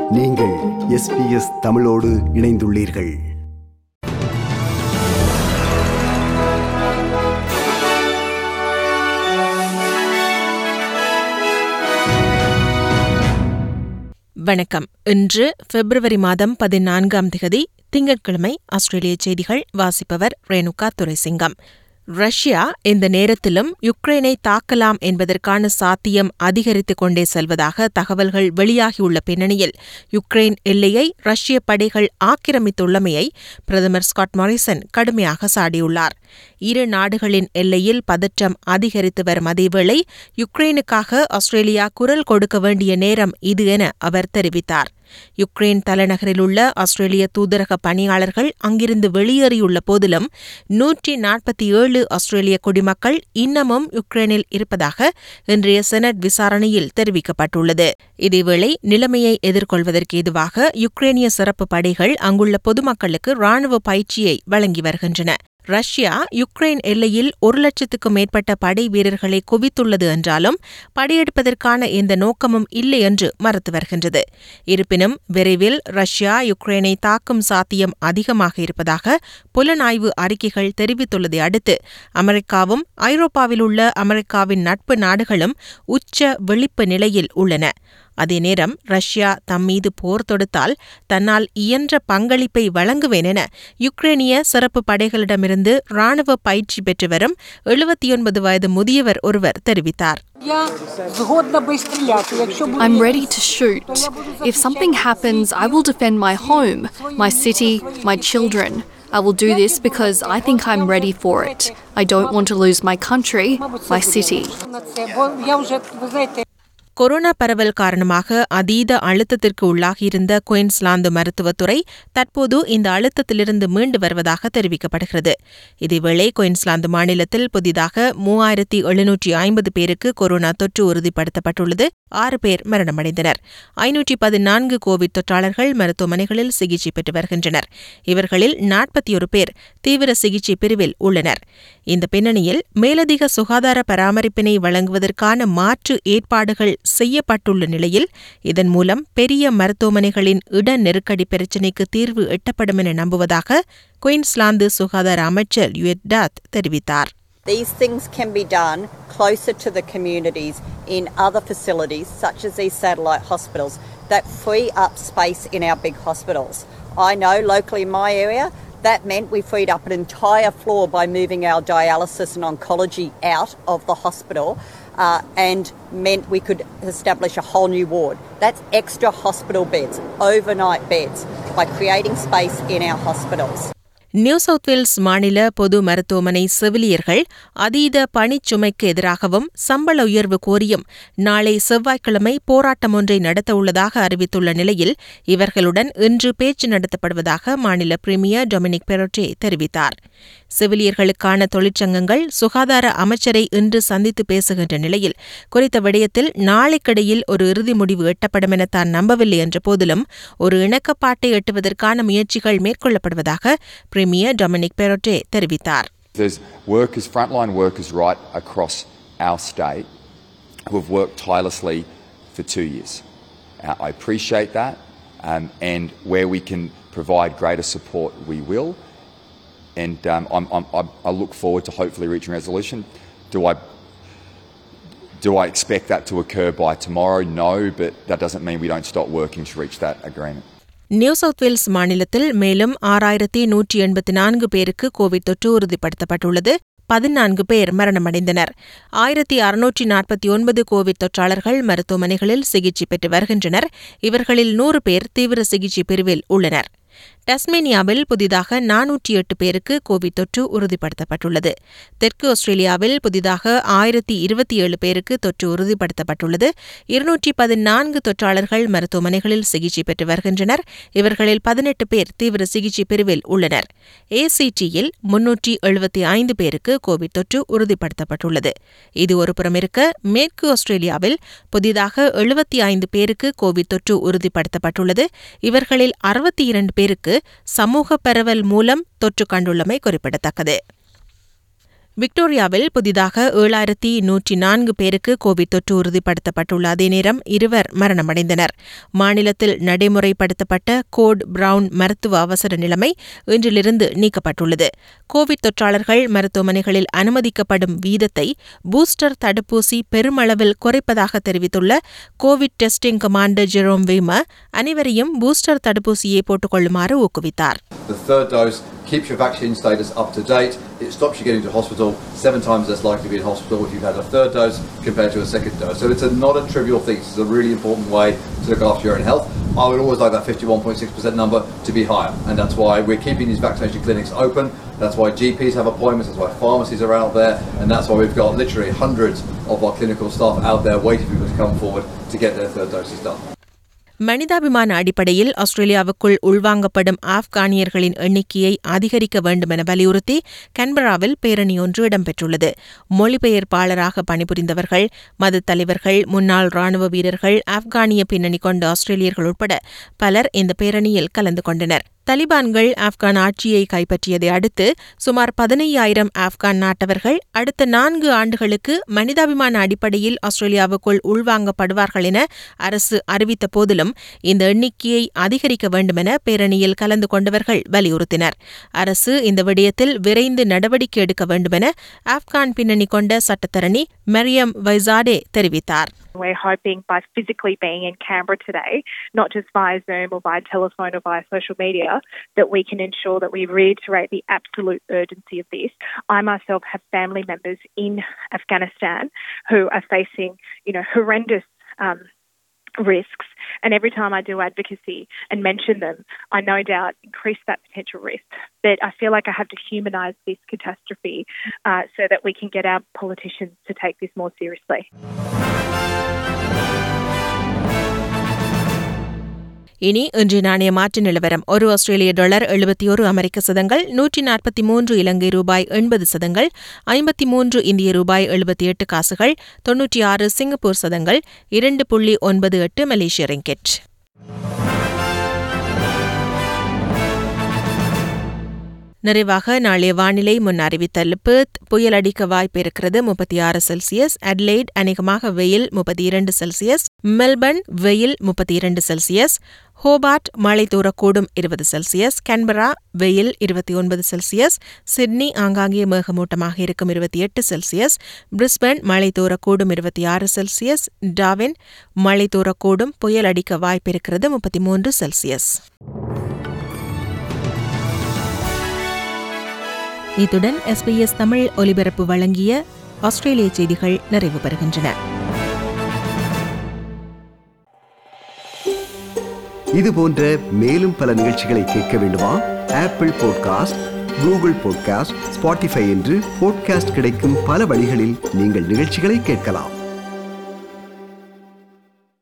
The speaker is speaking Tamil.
நீங்கள் எஸ்பிஎஸ் தமிழோடு இணைந்துள்ளீர்கள் வணக்கம் இன்று பிப்ரவரி மாதம் பதினான்காம் திகதி திங்கட்கிழமை ஆஸ்திரேலிய செய்திகள் வாசிப்பவர் ரேணுகா துரைசிங்கம் ரஷ்யா இந்த நேரத்திலும் யுக்ரைனை தாக்கலாம் என்பதற்கான சாத்தியம் அதிகரித்துக் கொண்டே செல்வதாக தகவல்கள் வெளியாகியுள்ள பின்னணியில் யுக்ரைன் எல்லையை ரஷ்ய படைகள் ஆக்கிரமித்துள்ளமையை பிரதமர் ஸ்காட் மாரிசன் கடுமையாக சாடியுள்ளார் இரு நாடுகளின் எல்லையில் பதற்றம் அதிகரித்து வரும் அதேவேளை யுக்ரைனுக்காக ஆஸ்திரேலியா குரல் கொடுக்க வேண்டிய நேரம் இது என அவர் தெரிவித்தார் யுக்ரைன் தலைநகரில் உள்ள ஆஸ்திரேலிய தூதரக பணியாளர்கள் அங்கிருந்து வெளியேறியுள்ள போதிலும் நூற்றி நாற்பத்தி ஏழு ஆஸ்திரேலிய குடிமக்கள் இன்னமும் யுக்ரைனில் இருப்பதாக இன்றைய செனட் விசாரணையில் தெரிவிக்கப்பட்டுள்ளது இதேவேளை நிலைமையை எதிர்கொள்வதற்கு ஏதுவாக யுக்ரேனிய சிறப்பு படைகள் அங்குள்ள பொதுமக்களுக்கு ராணுவ பயிற்சியை வழங்கி வருகின்றன ரஷ்யா யுக்ரைன் எல்லையில் ஒரு லட்சத்துக்கும் மேற்பட்ட படை வீரர்களை குவித்துள்ளது என்றாலும் படையெடுப்பதற்கான எந்த நோக்கமும் இல்லை என்று மறுத்து வருகின்றது இருப்பினும் விரைவில் ரஷ்யா யுக்ரைனை தாக்கும் சாத்தியம் அதிகமாக இருப்பதாக புலனாய்வு அறிக்கைகள் தெரிவித்துள்ளதை அடுத்து அமெரிக்காவும் ஐரோப்பாவில் உள்ள அமெரிக்காவின் நட்பு நாடுகளும் உச்ச விழிப்பு நிலையில் உள்ளன அதே நேரம் ரஷ்யா தம்மீது போர் தொடுத்தால் தன்னால் இயன்ற பங்களிப்பை வழங்குவேன் என யுக்ரேனிய சிறப்பு படைகளிடமிருந்து ராணுவ பயிற்சி பெற்று வரும் எழுபத்தி ஒன்பது வயது முதியவர் ஒருவர் தெரிவித்தார் Я згодна би стріляти. Якщо буде I'm ready to shoot. If something happens, I will defend my home, my city, my children. I will do this because I think I'm ready for it. I don't want to lose my country, my city. на це, бо я вже ви знаєте. Corona பரவல் காரணமாக அதீத அழுத்தத்திற்கு உள்ளாகியிருந்த குயின்ஸ்லாந்து மருத்துவத்துறை தற்போது இந்த அழுத்தத்திலிருந்து மீண்டு வருவதாக தெரிவிக்கப்படுகிறது இதேவேளை குயின்ஸ்லாந்து மாநிலத்தில் புதிதாக மூவாயிரத்தி எழுநூற்றி ஐம்பது பேருக்கு கொரோனா தொற்று உறுதிப்படுத்தப்பட்டுள்ளது ஆறு பேர் மரணமடைந்தனர் ஐநூற்றி பதினான்கு கோவிட் தொற்றாளர்கள் மருத்துவமனைகளில் சிகிச்சை பெற்று வருகின்றனர் இவர்களில் நாற்பத்தி ஒரு பேர் தீவிர சிகிச்சை பிரிவில் உள்ளனர் இந்த பின்னணியில் மேலதிக சுகாதார பராமரிப்பினை வழங்குவதற்கான மாற்று ஏற்பாடுகள் செய்யப்பட்டுள்ள நிலையில் இதன் மூலம் பெரிய மருத்துவமனைகளின் இட நெருக்கடி பிரச்சினைக்கு தீர்வு எட்டப்படும் என நம்புவதாக குயின்ஸ்லாந்து சுகாதார அமைச்சர் யுஎட் டாத் தெரிவித்தார் These things can be done closer to the communities in other facilities, such as these satellite hospitals, that free up space in our big hospitals. I know locally in my area, that meant we freed up an entire floor by moving our dialysis and oncology out of the hospital uh, and meant we could establish a whole new ward. That's extra hospital beds, overnight beds, by creating space in our hospitals. New South Wales மாநில பொது மருத்துவமனை செவிலியர்கள் அதீத பணிச்சுமைக்கு எதிராகவும் சம்பள உயர்வு கோரியும் நாளை செவ்வாய்க்கிழமை போராட்டம் ஒன்றை நடத்த உள்ளதாக அறிவித்துள்ள நிலையில் இவர்களுடன் இன்று பேச்சு நடத்தப்படுவதாக மாநில பிரீமியர் டொமினிக் பெரோட்டே தெரிவித்தார் செவிலியர்களுக்கான தொழிற்சங்கங்கள் சுகாதார அமைச்சரை இன்று சந்தித்து பேசுகின்ற நிலையில் குறித்த விடயத்தில் நாளைக்கிடையில் ஒரு இறுதி முடிவு எட்டப்படும் என தான் நம்பவில்லை என்ற போதிலும் ஒரு இணக்கப்பாட்டை எட்டுவதற்கான முயற்சிகள் மேற்கொள்ளப்படுவதாக பிரீமியர் டொமினிக் பெரோட்டே தெரிவித்தார் There's workers, frontline workers right across our state who have worked tirelessly for two years. Uh, I appreciate that, um, and where we can provide greater support, we will. And um, I'm, I'm, I'm- I look forward to hopefully reaching resolution. Do I do I expect that to occur by tomorrow? No, but that doesn't mean we don't stop working to reach that agreement. New South Wales மாநிலத்தில் மேலும் ஆறாயிரத்தி நூற்றி எண்பத்தி நான்கு பேருக்கு கோவிட் தொற்று உறுதிப்படுத்தப்பட்டுள்ளது பதினான்கு பேர் மரணமடைந்தனர் ஆயிரத்தி அறுநூற்றி நாற்பத்தி ஒன்பது கோவிட் தொற்றாளர்கள் மருத்துவமனைகளில் சிகிச்சை பெற்று வருகின்றனர் இவர்களில் நூறு பேர் தீவிர சிகிச்சை பிரிவில் உள்ளனர் டஸ்மேனியாவில் புதிதாக நானூற்றி எட்டு பேருக்கு கோவிட் தொற்று உறுதிப்படுத்தப்பட்டுள்ளது தெற்கு ஆஸ்திரேலியாவில் புதிதாக ஆயிரத்தி இருபத்தி ஏழு பேருக்கு தொற்று உறுதிப்படுத்தப்பட்டுள்ளது இருநூற்றி பதினான்கு தொற்றாளர்கள் மருத்துவமனைகளில் சிகிச்சை பெற்று வருகின்றனர் இவர்களில் பதினெட்டு பேர் தீவிர சிகிச்சை பிரிவில் உள்ளனர் ஏசிடியில் முன்னூற்றி எழுபத்தி ஐந்து பேருக்கு கோவிட் தொற்று உறுதிப்படுத்தப்பட்டுள்ளது இது ஒருபுறம் இருக்க மேற்கு ஆஸ்திரேலியாவில் புதிதாக எழுபத்தி ஐந்து பேருக்கு கோவிட் தொற்று உறுதிப்படுத்தப்பட்டுள்ளது இவர்களில் அறுபத்தி இரண்டு பேருக்கு சமூக பரவல் மூலம் தொற்று கண்டுள்ளமை குறிப்பிடத்தக்கது விக்டோரியாவில் புதிதாக ஏழாயிரத்தி நூற்றி நான்கு பேருக்கு கோவிட் தொற்று உறுதிப்படுத்தப்பட்டுள்ள அதே நேரம் இருவர் மரணமடைந்தனர் மாநிலத்தில் நடைமுறைப்படுத்தப்பட்ட கோட் பிரவுன் மருத்துவ அவசர நிலைமை இன்றிலிருந்து நீக்கப்பட்டுள்ளது கோவிட் தொற்றாளர்கள் மருத்துவமனைகளில் அனுமதிக்கப்படும் வீதத்தை பூஸ்டர் தடுப்பூசி பெருமளவில் குறைப்பதாக தெரிவித்துள்ள Covid testing commander Jeroen Weimar அனைவரையும் பூஸ்டர் தடுப்பூசியை போட்டுக்கொள்ளுமாறு ஊக்குவித்தார் The third dose keeps your vaccine status up to date. It stops you getting to hospital seven times less likely to be in hospital if you've had a third dose compared to a second dose. So it's a, not a trivial thing. It's a really important way to look after your own health. I would always like that 51.6% number to be higher, and that's why we're keeping these vaccination clinics open. That's why GPs have appointments. That's why pharmacies are out there, and that's why we've got literally hundreds of our clinical staff out there waiting for people to come forward to get their third doses done. மனிதாபிமான அடிப்படையில் ஆஸ்திரேலியாவுக்குள் உள்வாங்கப்படும் ஆப்கானியர்களின் எண்ணிக்கையை அதிகரிக்க வேண்டுமென வலியுறுத்தி கன்பராவில் பேரணி ஒன்று இடம்பெற்றுள்ளது மொழிபெயர்ப்பாளராக பணிபுரிந்தவர்கள் மதத் தலைவர்கள் முன்னாள் ராணுவ வீரர்கள் ஆப்கானிய பின்னணி கொண்ட ஆஸ்திரேலியர்கள் உட்பட பலர் இந்த பேரணியில் கலந்து கொண்டனர் தலிபான்கள் ஆப்கான் ஆட்சியை கைப்பற்றியதை அடுத்து சுமார் பதினையாயிரம் ஆப்கான் நாட்டவர்கள் அடுத்த நான்கு ஆண்டுகளுக்கு மனிதாபிமான அடிப்படையில் ஆஸ்திரேலியாவுக்குள் உள்வாங்கப்படுவார்கள் என அரசு அறிவித்த போதிலும் இந்த எண்ணிக்கையை அதிகரிக்க வேண்டுமென பேரணியில் கலந்து கொண்டவர்கள் வலியுறுத்தினர் அரசு இந்த விடயத்தில் விரைந்து நடவடிக்கை எடுக்க வேண்டுமென ஆப்கான் பின்னணி கொண்ட சட்டத்தரணி மரியம் வைசாடே தெரிவித்தார் We're hoping by physically being in Canberra today, not just via Zoom or via telephone or via social media, that we can ensure that we reiterate the absolute urgency of this. I myself have family members in Afghanistan who are facing, you know, horrendous um, risks. And every time I do advocacy and mention them, I no doubt increase that potential risk. But I feel like I have to humanise this catastrophe uh, so that we can get our politicians to take this more seriously. இனி இன்றைய நாணய மாற்று நிலவரம் ஒரு ஆஸ்திரேலிய டாலர் எழுபத்தி ஒரு அமெரிக்க சதங்கள் நூற்றி நாற்பத்தி மூன்று இலங்கை ரூபாய் எண்பது சதங்கள் ஐம்பத்தி மூன்று இந்திய ரூபாய் எழுபத்தி எட்டு காசுகள் தொன்னூற்றி ஆறு சிங்கப்பூர் சதங்கள் இரண்டு புள்ளி ஒன்பது எட்டு மலேசிய ரிங்கெட் நிறைவாக நாளைய வானிலை முன் அறிவித்தல் பெர்த் புயல் அடிக்க வாய்ப்பு இருக்கிறது முப்பத்தி ஆறு செல்சியஸ் அட்லைட் அநேகமாக வெயில் முப்பத்தி இரண்டு செல்சியஸ் மெல்பர்ன் வெயில் முப்பத்தி இரண்டு செல்சியஸ் ஹோபார்ட் மழை தூரக்கூடும் இருபது செல்சியஸ் கன்பரா வெயில் இருபத்தி ஒன்பது செல்சியஸ் சிட்னி ஆங்காங்கே மேகமூட்டமாக இருக்கும் இருபத்தி எட்டு செல்சியஸ் பிரிஸ்பன் மழை தூரக்கூடும் இருபத்தி ஆறு செல்சியஸ் டாவின் மழை தூரக்கூடும் புயல் அடிக்க வாய்ப்பு இருக்கிறது முப்பத்தி மூன்று செல்சியஸ் இத்துடன் எஸ்பிஎஸ் தமிழ் ஒலிபரப்பு வழங்கிய ஆஸ்திரேலிய செய்திகள் நிறைவு பெறுகின்றன இது போன்ற மேலும் பல நிகழ்ச்சிகளை கேட்க வேண்டுமா Apple podcast Google podcast Spotify என்று பாட்காஸ்ட் கிடைக்கும் பல வழிகளில் நீங்கள் நிகழ்ச்சிகளை கேட்கலாம்